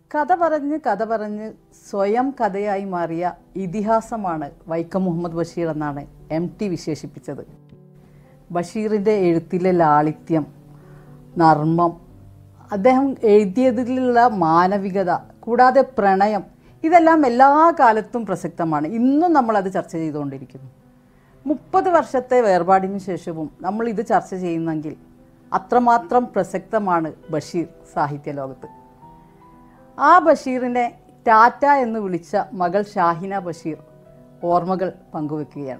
കഥ പറഞ്ഞ് കഥ പറഞ്ഞ് സ്വയം കഥയായി മാറിയ ഇതിഹാസമാണ് വൈക്കം മുഹമ്മദ് ബഷീർ എന്നാണ് എം ടി വിശേഷിപ്പിച്ചത് ബഷീറിൻ്റെ എഴുത്തിലെ ലാളിത്യം നർമ്മം അദ്ദേഹം എഴുതിയതിലുള്ള മാനവികത കൂടാതെ പ്രണയം ഇതെല്ലാം എല്ലാ കാലത്തും പ്രസക്തമാണ് ഇന്നും നമ്മളത് ചർച്ച ചെയ്തുകൊണ്ടിരിക്കുന്നു മുപ്പത് വർഷത്തെ വേർപാടിന് ശേഷവും നമ്മൾ ഇത് ചർച്ച ചെയ്യുന്നെങ്കിൽ അത്രമാത്രം പ്രസക്തമാണ് ബഷീർ സാഹിത്യ ലോകത്ത് ആ ബഷീറിനെ ടാറ്റ എന്ന് വിളിച്ച മകൾ ഷാഹിന ബഷീർ ഓർമ്മകൾ പങ്കുവെക്കുകയാണ്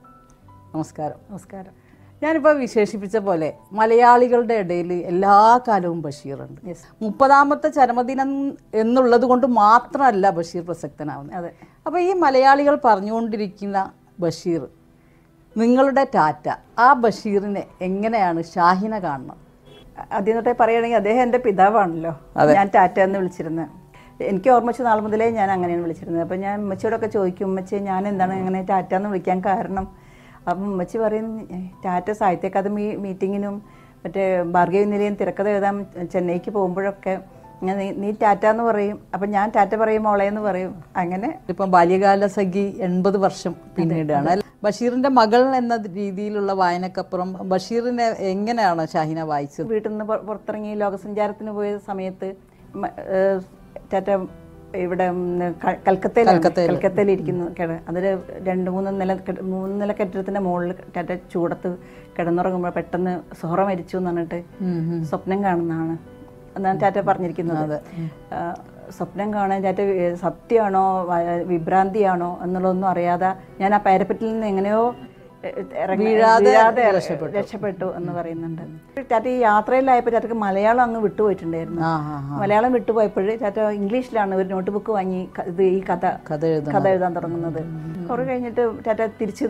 നമസ്കാരം നമസ്കാരം ഞാനിപ്പോൾ വിശേഷിപ്പിച്ച പോലെ മലയാളികളുടെ ഇടയിൽ എല്ലാ കാലവും ബഷീറുണ്ട് മുപ്പതാമത്തെ ചരമദിനം എന്നുള്ളത് കൊണ്ട് മാത്രമല്ല ബഷീർ പ്രസക്തനാവുന്നത് അതെ അപ്പോൾ ഈ മലയാളികൾ പറഞ്ഞുകൊണ്ടിരിക്കുന്ന ബഷീർ നിങ്ങളുടെ ടാറ്റ ആ ബഷീറിനെ എങ്ങനെയാണ് ഷാഹിന കാണുന്നത് ആദ്യം തൊട്ടേ പറയുകയാണെങ്കിൽ അദ്ദേഹം എൻ്റെ പിതാവാണല്ലോ ഞാൻ ടാറ്റ എന്ന് വിളിച്ചിരുന്നത് എനിക്ക് ഓർമ്മ വെച്ച നാൾ മുതലേ ഞാൻ അങ്ങനെയാണ് വിളിച്ചിരുന്നത് അപ്പം ഞാൻ ഉമ്മച്ചിയോടൊക്കെ ചോദിക്കും ഉമ്മച്ചി ഞാൻ എന്താണ് ഇങ്ങനെ ടാറ്റ എന്ന് വിളിക്കാൻ കാരണം അപ്പം ഉമ്മച്ചി പറയും "ഏ, ടാറ്റ സാഹിത്യ അക്കാദമി മീറ്റിങ്ങിനും മറ്റേ ഭാർഗവി നിലയം തിരക്കഥ എഴുതാൻ ചെന്നൈക്ക് പോകുമ്പോഴൊക്കെ ഞാൻ നീ- നീ ടാറ്റ എന്ന് പറയും അപ്പം ഞാൻ ടാറ്റ പറയും മോളെ എന്ന് പറയും അങ്ങനെ ഇപ്പം ബാല്യകാല സഖി എൺപത് വർഷം പിന്നീടാണ് അല്ലേ? ബഷീറിന്റെ മകൾ എന്ന രീതിയിലുള്ള വായനക്കപ്പുറം ബഷീറിനെ എങ്ങനെയാണ് ഷാഹിന വായിച്ചത് വീട്ടിൽ നിന്ന് പുറ- പുറത്തിറങ്ങി ലോകസഞ്ചാരത്തിന് പോയ സമയത്ത് മ- ഏഹ് ടാറ്റ ഇവിടെ ഉം, ക- കൽക്കത്തയിലാണ് കൽക്കത്തയിൽ ഇരിക്കുന്നു കിട അതിൽ രണ്ട് മൂന്ന് നില കെട്ടി- മൂന്ന് നില കെട്ടിടത്തിന്റെ മുകളിൽ ടാറ്റ ചൂടത്ത് കിടന്നുറങ്ങുമ്പോൾ പെട്ടെന്ന് സൊഹറ മരിച്ചു എന്ന് പറഞ്ഞിട്ട് സ്വപ്നം കാണുന്നതാണ് എന്നാണ് ടാറ്റ പറഞ്ഞിരിക്കുന്നത് ആ, സ്വപ്നം കാണാൻ ടാറ്റ ഏ, സത്യമാണോ വ- വിഭ്രാന്തിയാണോ എന്നുള്ളതൊന്നും അറിയാതെ ഞാൻ ആ പാരപ്പറ്റിൽ നിന്ന് എങ്ങനെയോ ഏ, ഇറങ്ങി വീഴാതെ രക്ഷപ്പെട്ടു എന്ന് പറയുന്നുണ്ട് ടാറ്റ ഈ യാത്രയിലായപ്പോൾ ടാറ്റക്ക് മലയാളം അങ്ങ് വിട്ടുപോയിട്ടുണ്ടായിരുന്നു ആ ആ മലയാളം വിട്ടുപോയപ്പോൾ ടാറ്റ ഇംഗ്ലീഷിലാണ് ഒരു നോട്ട് ബുക്ക് വാങ്ങി ക- ഇത് ഈ കഥ കഥ എഴുതണം കഥ എഴുതാൻ തുടങ്ങുന്നത് കുറെ കഴിഞ്ഞിട്ട് ടാറ്റ തിരിച്ച്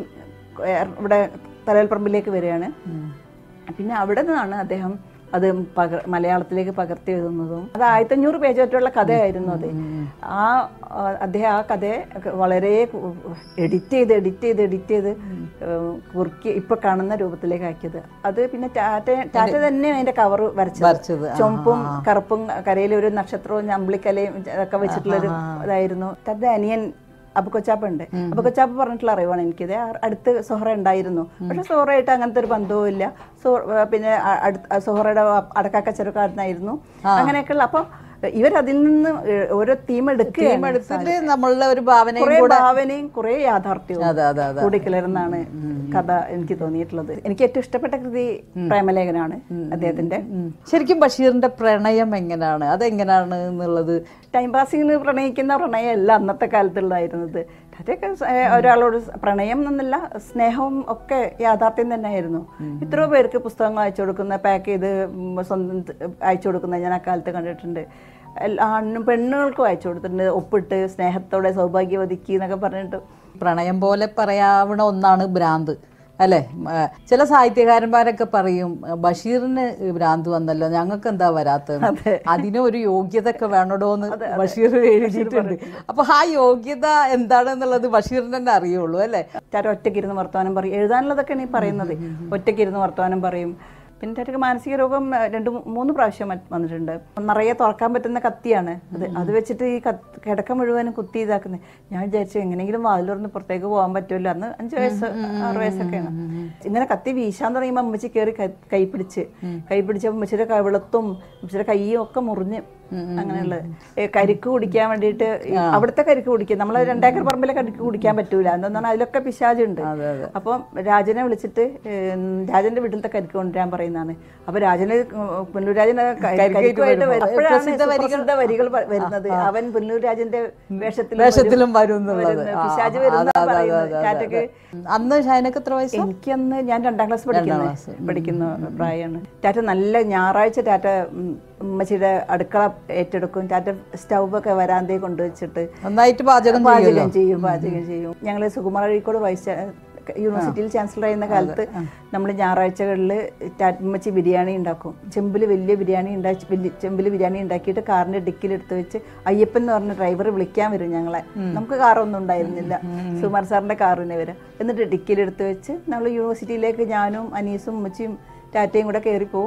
ഏർ ഇവിടെ തലയൽപ്പറമ്പിലേക്ക് വരികയാണ് പിന്നെ അവിടെ നിന്നാണ് അദ്ദേഹം അത് പക മലയാളത്തിലേക്ക് പകർത്തി എഴുതുന്നതും അത് ആയിരത്തഞ്ഞൂറ് പേജ് പറ്റുള്ള കഥയായിരുന്നു അത് ആ ആ, അദ്ദേഹം ആ കഥയെ ഒക്കെ വളരെ എഡിറ്റ് ചെയ്ത് എഡിറ്റ് ചെയ്ത് എഡിറ്റ് ചെയ്ത് ഏഹ്, കുറുക്കി ഇപ്പൊ കാണുന്ന രൂപത്തിലേക്ക് ആക്കിയത് അത് പിന്നെ ടാറ്റ ടാറ്റ തന്നെ അതിന്റെ കവർ വരച്ചത് വരച്ചത് ചുമപ്പും കറുപ്പും കരയിൽ ഒരു നക്ഷത്രവും ഞമ്പിളിക്കലയും ഒക്കെ വെച്ചിട്ടുള്ളൊരു ഇതായിരുന്നു തന്റെ അനിയൻ അബുക്കൊച്ചാപ്പുണ്ട് അബുക്കൊച്ചാപ്പ് പറഞ്ഞിട്ടുള്ള അറിവാണ് എനിക്കിത് ആ- അടുത്ത് സൊഹറ ഉണ്ടായിരുന്നു പക്ഷെ സൊഹറയായിട്ട് അങ്ങനത്തെ ഒരു ബന്ധവും ഇല്ല സോ പിന്നെ അ- അടുത്ത സൊഹറയുടെ അടക്കാക്കച്ചരക്കാരനായിരുന്നു അങ്ങനെയൊക്കെയുള്ള അപ്പൊ ഇവരതിൽ നിന്ന് ഓരോ തീം എടുക്കുകയാണ് എടുത്തിട്ട് നമ്മളുടെ ഒരു ഭാവനയും കുറെ ഭാവനയും കുറെ യാഥാർത്ഥ്യവും അതെ അതെ അതെ കൂടിക്കലർന്നാണ് കഥ എനിക്ക് തോന്നിയിട്ടുള്ളത് എനിക്ക് ഏറ്റവും ഇഷ്ടപ്പെട്ട കൃതി പ്രേമലേഖനാണ് അദ്ദേഹത്തിന്റെ ഉം. ശരിക്കും ബഷീറിന്റെ പ്രണയം എങ്ങനെയാണ് അതെങ്ങനെയാണ് എന്നുള്ളത് ടൈം പാസിങ്ങിന് പ്രണയിക്കുന്ന പ്രണയമല്ല അന്നത്തെ കാലത്തുള്ളതായിരുന്നത് അതൊക്കെ ഒരാളോട് പ്രണയം എന്നല്ല സ്നേഹവും ഒക്കെ യാഥാർത്ഥ്യം തന്നെയായിരുന്നു ഇത്രയോ പേർക്ക് പുസ്തകങ്ങൾ അയച്ചു കൊടുക്കുന്ന പാക്ക് ചെയ്ത് ഉം സ്വന്തം ത- അയച്ചു കൊടുക്കുന്ന ഞാൻ ആ കാലത്ത് കണ്ടിട്ടുണ്ട് എല്ലാ ആണിനും പെണ്ണുങ്ങൾക്കും അയച്ചു കൊടുത്തിട്ടുണ്ട് ഒപ്പിട്ട് സ്നേഹത്തോടെ സൗഭാഗ്യവതിക്ക് എന്നൊക്കെ പറഞ്ഞിട്ട് പ്രണയം പോലെ പറയാവുന്ന ഒന്നാണ് ഭ്രാന്ത് അല്ലേ മ, ചില സാഹിത്യകാരന്മാരൊക്കെ പറയും ബഷീറിന് ഭ്രാന്ത് വന്നല്ലോ ഞങ്ങൾക്ക് എന്താ വരാത്തത് അതിന് ഒരു യോഗ്യത ഒക്കെ വേണടോ എന്ന് ബഷീർ എഴുതിയിട്ടുണ്ട് അപ്പൊ ആ യോഗ്യത എന്താണെന്നുള്ളത് ബഷീറിന് തന്നെ അറിയുള്ളൂ അല്ലേ ടാറ്റ ഒറ്റയ്ക്കിരുന്ന് വർത്തമാനം പറയും എഴുതാനുള്ളതൊക്കെയാണ് ഈ പറയുന്നത് ഒറ്റയ്ക്കിരുന്ന് വർത്തമാനം പറയും പിന്നെ ടാറ്റക്ക് മാനസിക രോഗം ആ, രണ്ട് മൂ- മൂന്ന് പ്രാവശ്യം മറ്റ് വന്നിട്ടുണ്ട് നിറയെ തുറക്കാൻ പറ്റുന്ന കത്തിയാണ് അത് അത് വെച്ചിട്ട് ഈ കത്ത് കിടക്ക മുഴുവനും കുത്തി ഇതാക്കുന്നത് ഞാൻ വിചാരിച്ചു എങ്ങനെയെങ്കിലും വാതിൽ തുറന്ന് പുറത്തേക്ക് പോകാൻ പറ്റുമല്ലോ അന്ന് അഞ്ച് വയസ്സ് ആറ് വയസ്സൊക്കെയാണ് ഇങ്ങനെ കത്തി വീശാൻ തുടങ്ങിയപ്പോൾ അമ്മച്ചി കയറി കൈ- കൈ പിടിച്ച് കൈ പിടിച്ചപ്പോൾ അമ്മച്ചിയുടെ കവിളത്തും അമ്മച്ചിയുടെ കൈയും ഒക്കെ മുറിഞ്ഞ് അങ്ങനെയുള്ളത് ഏ, കരിക്ക് കുടിക്കാൻ വേണ്ടിയിട്ട് ഈ അവിടുത്തെ കരിക്ക് കുടിക്കുക നമ്മളെ രണ്ടേക്കർ പറമ്പിലെ കരിക്ക് കുടിക്കാൻ പറ്റൂല എന്താണ് അതിലൊക്കെ പിശാചുണ്ട് അപ്പം രാജനെ വിളിച്ചിട്ട് ഏം, രാജന്റെ വീട്ടിലത്തെ കരിക്ക് കൊണ്ടുവരാൻ പറയുന്നതാണ് അപ്പൊ രാജന് പുല്ലൂർ രാജന് ക- കരിക്കുമായിട്ട് വരും. അപ്പോഴാണ് സുപ്രസിദ്ധ വരികൾ പ- വരുന്നത് അവൻ പുല്ലൂർ രാജന്റെ വേഷത്തിൽ വേഷത്തിലും വരും എന്നുള്ളത് ആ, പിശാജ് അതെ, വരുന്ന അതെ, പറയുന്നത് അതെ, അതെ, ടാറ്റക്ക് അതെ. അന്ന് ഷൈനക്ക് എത്ര വയസ്സ് എനിക്കന്ന് ഞാൻ രണ്ടാം ക്ലാസ് പഠിക്കുന്ന പഠിക്കുന്ന പ്രായമാണ് ടാറ്റ നല്ല ഞായറാഴ്ച ടാറ്റ ഉം, ഉമ്മച്ചിയുടെ അടുക്കള ഏറ്റെടുക്കും ടാറ്റ സ്റ്റൗവൊക്കെ വരാന്തേ കൊണ്ടുവച്ചിട്ട് നന്നായിട്ട് പാചകം പാചകം ചെയ്യും പാചകം ചെയ്യും ഞങ്ങൾ സുകുമാർ അഴീക്കോട് വൈസ് യൂണിവേഴ്സിറ്റിയിൽ ചാൻസലർ ആയിരുന്ന കാലത്ത് നമ്മൾ ഞായറാഴ്ചകളിൽ ഉമ്മച്ചി ബിരിയാണി ഉണ്ടാക്കും ചെമ്പിൽ വലിയ ബിരിയാണി ഉണ്ടാക്കി വലിയ ചെമ്പിൽ ബിരിയാണി ഉണ്ടാക്കിയിട്ട് കാറിന്റെ ഡിക്കിൽ എടുത്ത് വെച്ച് അയ്യപ്പൻ എന്ന് പറഞ്ഞ ഡ്രൈവർ വിളിക്കാൻ വരും ഞങ്ങളെ നമുക്ക് കാറൊന്നും ഉണ്ടായിരുന്നില്ല സുകുമാർ സാറിന്റെ കാറിനെ വരും എന്നിട്ട് ഡിക്കിൽ എടുത്ത് വെച്ച് നമ്മൾ യൂണിവേഴ്സിറ്റിയിലേക്ക് ഞാനും അനീസും ഉമ്മച്ചിയും ടാറ്റയും കൂടെ കയറി പോവും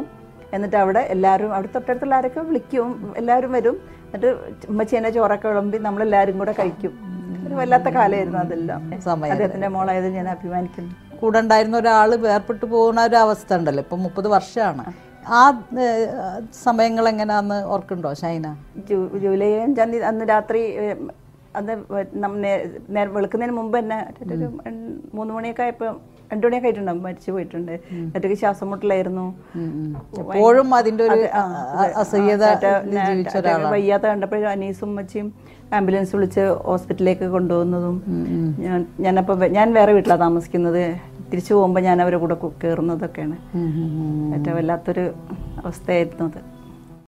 എന്നിട്ട് അവിടെ എല്ലാവരും അവിടെ തൊട്ടടുത്തുള്ള ആരൊക്കെ വിളിക്കും എല്ലാവരും വരും എന്നിട്ട് ഉമ്മച്ചേനെ ചോറൊക്കെ വിളമ്പി നമ്മളെല്ലാവരും കൂടെ കഴിക്കും ഒരു വല്ലാത്ത കാലമായിരുന്നു അതെല്ലാം സമയം അദ്ദേഹത്തിന്റെ മോളായത് ഞാൻ അഭിമാനിക്കുന്നു കൂടെ ഉണ്ടായിരുന്ന ഒരാൾ വേർപെട്ട് പോകുന്ന ഒരു അവസ്ഥ ഉണ്ടല്ലോ ഇപ്പം മുപ്പത് വർഷമാണ് ആ ഏഹ്, സമയങ്ങൾ എങ്ങനെയാന്ന് ഓർക്കുന്നുണ്ടോ ഷൈന ജൂ- ജൂലൈ അഞ്ചാം തീയതി അന്ന് രാത്രി ഏഹ്, അന്ന് വ- നം- നേ- നേ- വെളുക്കുന്നതിന് മുമ്പ് തന്നെ ഒരു എൺ- മൂന്ന് മണിയൊക്കെ ആയപ്പോൾ രണ്ടു മണിയൊക്കെ ആയിട്ടുണ്ടാവും മരിച്ചു പോയിട്ടുണ്ട് എന്നിട്ട് ശ്വാസം മുട്ടലായിരുന്നു എപ്പോഴും അതിന്റെ ഒരു അ- അസഹ്യത ജീവിച്ച ഒരാളാണ് വയ്യാത്ത കണ്ടപ്പോൾ അനീസും മച്ചിയും ആംബുലൻസ് വിളിച്ച് ഹോസ്പിറ്റലിലേക്ക് കൊണ്ടുപോകുന്നതും ഞാൻ ഞാനപ്പോൾ വെ- ഞാൻ വേറെ വീട്ടിലാണ് താമസിക്കുന്നത് തിരിച്ചു പോകുമ്പോൾ ഞാൻ അവരുടെ കൂടെ കു- കയറുന്നതൊക്കെയാണ് ഉം, ഉം, ഉം. ഏറ്റവും വല്ലാത്തൊരു അവസ്ഥയായിരുന്നു അത്